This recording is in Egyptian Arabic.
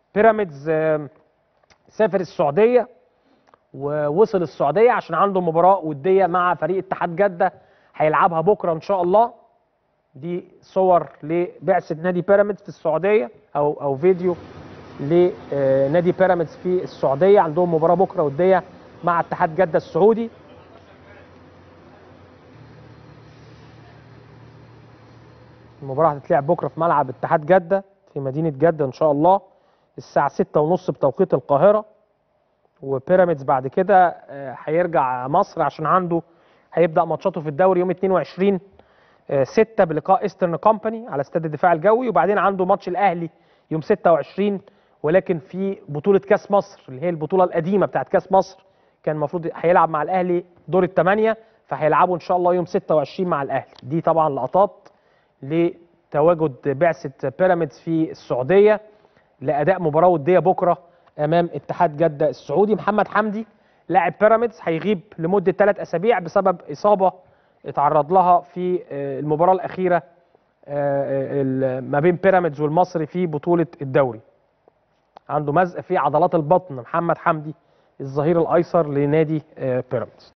بيراميدز آه، سافر السعوديه ووصل السعوديه عشان عنده مباراه وديه مع فريق اتحاد جده هيلعبها بكره ان شاء الله دي صور لبعثه نادي بيراميدز في السعوديه او او فيديو لنادي بيراميدز في السعوديه عندهم مباراه بكره وديه مع اتحاد جده السعودي المباراه هتتلعب بكره في ملعب اتحاد جده في مدينه جده ان شاء الله الساعه 6:30 بتوقيت القاهره وبيراميدز بعد كده آه، هيرجع مصر عشان عنده هيبدا ماتشاته في الدوري يوم 22 6 بلقاء ايسترن كومباني على استاد الدفاع الجوي وبعدين عنده ماتش الاهلي يوم 26 ولكن في بطوله كاس مصر اللي هي البطوله القديمه بتاعت كاس مصر كان المفروض هيلعب مع الاهلي دور الثمانيه فهيلعبوا ان شاء الله يوم 26 مع الاهلي دي طبعا لقطات لتواجد بعثه بيراميدز في السعوديه لاداء مباراه وديه بكره امام اتحاد جده السعودي محمد حمدي لاعب بيراميدز هيغيب لمده ثلاث اسابيع بسبب اصابه اتعرض لها في آه، المباراه الاخيره آه، آه، ال- ما بين بيراميدز والمصري في بطوله الدوري عنده مزق في عضلات البطن محمد حمدي الظهير الايسر لنادي آه، بيراميدز